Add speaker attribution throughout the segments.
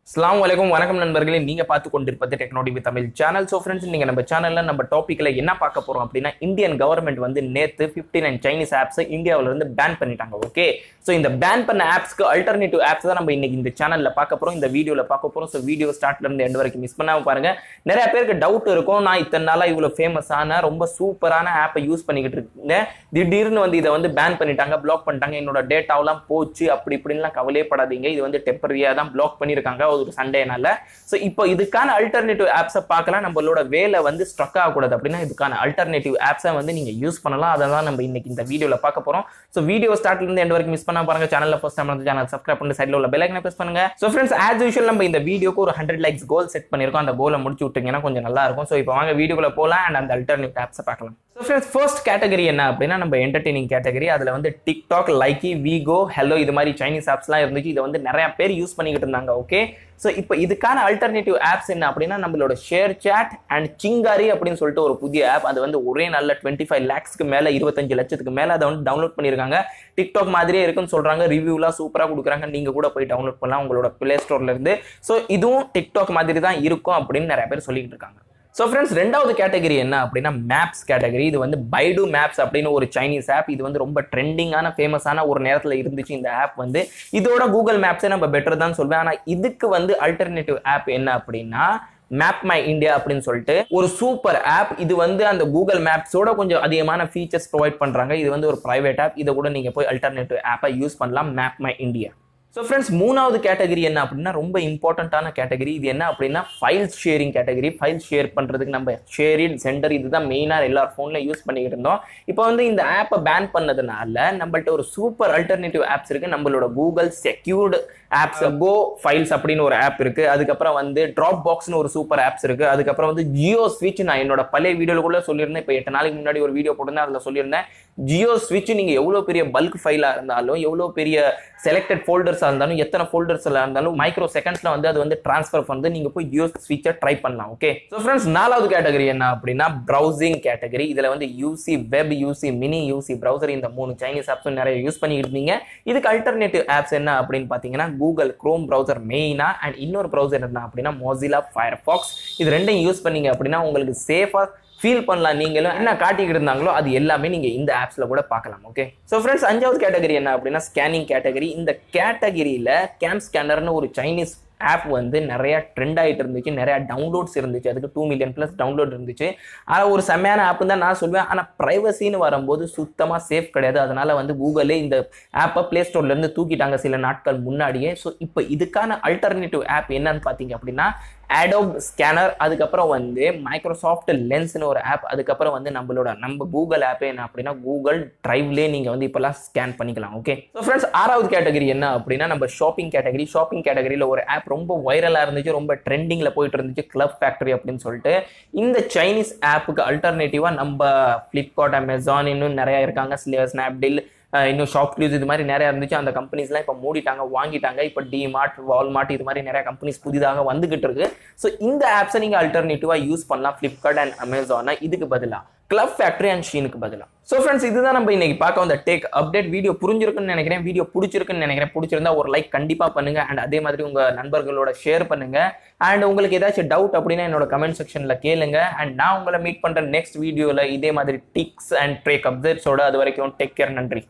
Speaker 1: அஸ்ஸலாமு அலைக்கும் வணக்கம் நண்பர்களே நீங்க பார்த்து கொண்டிருப்பது technology Tamil channel so friends நீங்க நம்ம சேனல்ல நம்ம டாபிக்ல என்ன பார்க்க போறோம் அப்படின்னா இந்தியன் கவர்மெண்ட் வந்து நேத்து 59 நைன் சைனீஸ் ஆப்ஸ் இந்தியாவுல இருந்து பேன் பண்ணிட்டாங்க ஓகே ஸோ இந்த பேன் பண்ண ஆப்ஸ்க்கு அல்டர்னேட்டிவ் ஆப்ஸ் தான் நம்ம இன்னைக்கு இந்த சேனல்ல பார்க்க போறோம் இந்த வீடியோல பார்க்க போறோம் ஸோ வீடியோ ஸ்டார்ட்ல இருந்து எண்ட் வரைக்கும் மிஸ் பண்ணாம பாருங்க நிறைய பேருக்கு டவுட் இருக்கும் நான் இத்தனை நாளா இவ்வளவு ஃபேமஸான ரொம்ப சூப்பரான ஆப்பை யூஸ் பண்ணிக்கிட்டு இருந்தேன் திடீர்னு வந்து இதை வந்து பேன் பண்ணிட்டாங்க பிளாக் பண்ணிட்டாங்க என்னோட டேட்டாவெல்லாம் போச்சு அப்படி இப்படின்லாம் கவலையப்படாதீங்க இது வந்து டெம்பரரியா தான் பிளாக் பண்ணியிருக்காங்க ஒரு சண்டேனால ஸோ இப்போ இதுக்கான அல்டர்னேட்டிவ் ஆப்ஸை பார்க்கலாம் நம்மளோட வேலை வந்து ஸ்ட்ரக் ஆகக்கூடாது அப்படின்னா இதுக்கான அல்டர்னேட்டிவ் ஆப்ஸை வந்து நீங்க யூஸ் பண்ணலாம் அதை தான் நம்ம இன்னைக்கு இந்த வீடியோல பார்க்க போறோம் ஸோ வீடியோ ஸ்டார்ட்ல இருந்து எண்ட் வரைக்கும் மிஸ் பண்ண பாருங்க சேனல்ல ஃபர்ஸ்ட் டைம் வந்து சேனல் சப்ஸ்கிரைப் பண்ணி சைடில் உள்ள பெல் ஐக்கனை பிரஸ் பண்ணுங்க ஸோ ஃப்ரெண்ட்ஸ் ஆஸ் யூஷுவல் நம்ம இந்த வீடியோக்கு ஒரு ஹண்ட்ரட் லைக்ஸ் கோல் செட் பண்ணியிருக்கோம் அந்த கோலை முடிச்சு விட்டீங்கன்னா கொஞ்சம் நல்லா இருக்கும் ஸோ இப்போ வாங்க வீடியோக்குள்ள போகலாம் அண்ட் அந்த அல்டர்னேட்டிவ் ஆப்ஸை பார்க்கலாம் ஸோ ஃப்ரெண்ட்ஸ் ஃபர்ஸ்ட் கேட்டகரி என்ன அப்படின்னா நம்ம என்டர்டெய்னிங் கேட்டகரி அதில் வந்து டிக்டாக் லைக்கி வீகோ ஹெலோ இது மாதிரி சைனீஸ் ஆப்ஸ்லாம் இருந்துச்சு இதை வந்து நிறைய பேர் யூஸ் பண்ணிக்கிட்டு இருந்தாங்க ஓகே ஸோ இப்போ இதுக்கான அல்டர்னேட்டிவ் ஆப்ஸ் என்ன அப்படின்னா நம்மளோட ஷேர் சாட் அண்ட் சிங்காரி அப்படின்னு சொல்லிட்டு ஒரு புதிய ஆப் அது வந்து ஒரே நல்ல டுவெண்ட்டி ஃபைவ் லேக்ஸ்க்கு மேலே இருபத்தஞ்சு லட்சத்துக்கு மேலே அதை வந்து டவுன்லோட் பண்ணியிருக்காங்க டிக்டாக் மாதிரியே இருக்குன்னு சொல்கிறாங்க ரிவ்யூலாம் சூப்பராக கொடுக்குறாங்க நீங்கள் கூட போய் டவுன்லோட் பண்ணலாம் உங்களோட பிளே ஸ்டோர்ல இருந்து ஸோ இதுவும் டிக்டாக் மாதிரி தான் இருக்கும் அப்படின்னு நிறைய பேர் சொல்லிக்கிட்டு இருக்காங்க ஸோ ஃப்ரெண்ட்ஸ் ரெண்டாவது கேட்டகரி என்ன அப்படின்னா மேப்ஸ் கேட்டகரி இது வந்து பைடு மேப்ஸ் அப்படின்னு ஒரு சைனீஸ் ஆப் இது வந்து ரொம்ப ட்ரெண்டிங்கான ஃபேமஸான ஒரு நேரத்தில் இருந்துச்சு இந்த ஆப் வந்து இதோட கூகுள் மேப்ஸே நம்ம பெட்டர் தான் சொல்வேன் ஆனால் இதுக்கு வந்து அல்டர்னேட்டிவ் ஆப் என்ன அப்படின்னா மேப் மை இந்தியா அப்படின்னு சொல்லிட்டு ஒரு சூப்பர் ஆப் இது வந்து அந்த கூகுள் மேப்ஸோட கொஞ்சம் அதிகமான ஃபீச்சர்ஸ் ப்ரொவைட் பண்ணுறாங்க இது வந்து ஒரு ப்ரைவேட் ஆப் இதை கூட நீங்கள் போய் அல்டர்னேட்டிவ் ஆப்பை யூஸ் பண்ணலாம் Map My India so friends மூணாவது கேட்டகரி என்ன அப்படின்னா ரொம்ப இம்பார்ட்டண்ட்டான கேட்டகரி இது என்ன அப்படின்னா files sharing category file share பண்ணுறதுக்கு நம்ம ஷேரின் சென்டர் இதுதான் மெயினாக எல்லார் ஃபோனில் யூஸ் பண்ணிக்கிட்டு இருந்தோம் இப்போ வந்து இந்த ஆப்பை பேன் பண்ணதுனால நம்மள்ட்ட ஒரு சூப்பர் அல்டர்னேட்டிவ் ஆப்ஸ் இருக்குது நம்மளோட Google secured apps go files அப்படின்னு ஒரு ஆப் இருக்கு அதுக்கப்புறம் வந்து ட்ராப் பாக்ஸ்னு ஒரு சூப்பர் ஆப்ஸ் இருக்கு அதுக்கப்புறம் வந்து ஜியோ ஸ்விட்ச் நான் என்னோட பழைய வீடியோல கூட சொல்லியிருந்தேன் இப்போ எட்டு நாளைக்கு முன்னாடி ஒரு வீடியோ போட்டிருந்தேன் அதில் சொல்லியிருந்தேன் ஜியோ ஸ்விட்ச் நீங்க எவ்வளோ பெரிய பல்க் ஃபைலாக இருந்தாலும் எவ்வளோ பெரிய செலக்டட் ஃபோல்டர்ஸாக இருந்தாலும் எத்தனை ஃபோல்டர்ஸ்ல இருந்தாலும் மைக்ரோ செகண்ட்ஸ்ல வந்து அது வந்து ட்ரான்ஸ்ஃபர் பண்ணி நீங்க போய் ஜியோ ஸ்விட்சை ட்ரை பண்ணலாம் ஓகே ஸோ ஃப்ரெண்ட்ஸ் நாலாவது கேட்டகரி என்ன அப்படின்னா ப்ரௌசிங் கேட்டகரி இதுல வந்து UC web UC mini UC browser இந்த மூணு சைனீஸ் ஆப்ஸும் நிறைய யூஸ் பண்ணிக்கிட்டு இருந்தீங்க இதுக்கு அல்டர்னேட்டிவ் ஆப்ஸ் என்ன அப்படின்னு பார்த்தீங்கன்னா கூகுள் குரோம் ப்ரௌசர் மெயினா அண்ட் இன்னொரு ப்ரௌசர் என்ன அப்படின்னா மொசிலா ஃபயர் ஃபாக்ஸ் இது ரெண்டையும் யூஸ் பண்ணீங்க அப்படின்னா உங்களுக்கு சேஃபாக ஃபீல் பண்ணலாம் நீங்களும் என்ன காட்டிக்கிட்டு இருந்தாங்களோ அது எல்லாமே நீங்கள் இந்த ஆப்ஸில் கூட பார்க்கலாம் ஓகே ஸோ ஃப்ரெண்ட்ஸ் அஞ்சாவது கேட்டகரி என்ன அப்படின்னா ஸ்கேனிங் கேட்டகரி இந்த கேட்டகரியில் கேம் ஸ்கேனர்னு ஒரு சைனீஸ் ஆப் வந்து நிறைய ட்ரெண்ட் ஆகிட்டு இருந்துச்சு நிறைய டவுன்லோட்ஸ் இருந்துச்சு அதுக்கு டூ மில்லியன் ப்ளஸ் டவுன்லோட் இருந்துச்சு ஆனால் ஒரு செம்மையான ஆப் தான் நான் சொல்வேன் ஆனால் ப்ரைவசின்னு வரும்போது சுத்தமாக சேஃப் கிடையாது அதனால வந்து கூகுளே இந்த ஆப்பை ப்ளே ஸ்டோர்லேருந்து தூக்கிட்டாங்க சில நாட்கள் முன்னாடியே ஸோ இப்போ இதுக்கான அல்டர்னேட்டிவ் ஆப் என்னன்னு பார்த்தீங்க அப்படின்னா ஆடோப் ஸ்கேனர் அதுக்கப்புறம் வந்து மைக்ரோசாஃப்ட் லென்ஸ்னு ஒரு ஆப் அதுக்கப்புறம் வந்து நம்மளோட நம்ம கூகுள் ஆப் என்ன அப்படின்னா கூகுள் டிரைவ்லேயே நீங்கள் வந்து இப்போலாம் ஸ்கேன் பண்ணிக்கலாம் ஓகே ஸோ ஃப்ரெண்ட்ஸ் ஆறாவது கேட்டகரி என்ன அப்படின்னா நம்ம ஷாப்பிங் கேட்டகரி ஷாப்பிங் கேட்டகரியில் ஒரு ஆப் ரொம்ப வைரலாக இருந்துச்சு ரொம்ப ட்ரெண்டிங்கில் போயிட்டு இருந்துச்சு கிளப் ஃபேக்டரி அப்படின்னு சொல்லிட்டு இந்த சைனீஸ் ஆப்புக்கு அல்டர்னேட்டிவாக நம்ம ஃப்ளிப்கார்ட் அமேசான் இன்னும் நிறையா இருக்காங்க ஸ்னாப்டீல் இன்னும் ஷாப் க்ளூஸ் இது மாதிரி நிறைய இருந்துச்சு அந்த கம்பெனிஸ்லாம் இப்போ மூடிட்டாங்க வாங்கிட்டாங்க இப்போ டிமார்ட் வால்மார்ட் இது மாதிரி நிறைய கம்பெனிஸ் புதிதாக வந்துகிட்டு இருக்கு ஸோ இந்த ஆப்ஸை நீங்கள் அல்டர்னேட்டிவாக யூஸ் பண்ணலாம் ஃப்ளிப்கார்ட் அண்ட் அமேசானை இதுக்கு பதிலாக கிளப் ஃபேக்டரி அண்ட் ஷீனுக்கு பதிலாக ஸோ ஃப்ரெண்ட்ஸ் இதுதான் நம்ம இன்னைக்கு பார்க்க வந்த டேக் அப்டேட் வீடியோ புரிஞ்சிருக்குன்னு நினைக்கிறேன் வீடியோ பிடிச்சிருக்குன்னு நினைக்கிறேன் பிடிச்சிருந்தா ஒரு லைக் கண்டிப்பாக பண்ணுங்க அண்ட் அதே மாதிரி உங்க நண்பர்களோட ஷேர் பண்ணுங்க அண்ட் உங்களுக்கு ஏதாச்சும் டவுட் அப்படின்னா என்னோட கமெண்ட் செக்ஷன்ல கேளுங்க அண்ட் நான் உங்களை மீட் பண்றேன் நெக்ஸ்ட் வீடியோல இதே மாதிரி டிக்ஸ் அண்ட் ட்ரேக் அப்டேட்ஸோட அது வரைக்கும் டேக் கேர் நன்றி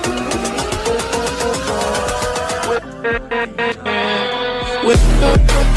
Speaker 2: with